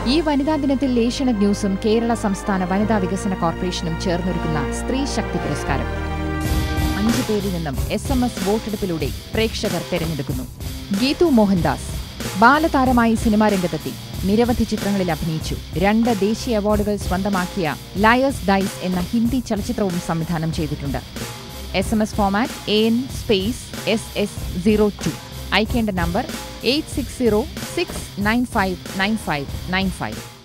ഈ വനിതാ ദിനത്തിൽ ഏഷ്യനെറ്റ് ന്യൂസും കേരള സംസ്ഥാന വനിതാ വികസന കോർപ്പറേഷനും ചേർന്നൊരുക്കുന്ന സ്ത്രീ ശക്തി പുരസ്കാരം അഞ്ചു പേരിൽ നിന്നും എസ് എം എസ് വോട്ടെടുപ്പിലൂടെ പ്രേക്ഷകർ തെരഞ്ഞെടുക്കുന്നു ഗീതു മോഹൻദാസ് ബാലതാരമായി സിനിമാ രംഗത്തെത്തി നിരവധി ചിത്രങ്ങളിൽ അഭിനയിച്ചു രണ്ട് ദേശീയ അവാർഡുകൾ സ്വന്തമാക്കിയ ലയേഴ്സ് ഡൈസ് എന്ന ഹിന്ദി ചലച്ചിത്രവും സംവിധാനം ചെയ്തിട്ടുണ്ട് S M S format A N space S S zero to അയക്കേണ്ട number eight six zero six nine five nine five nine five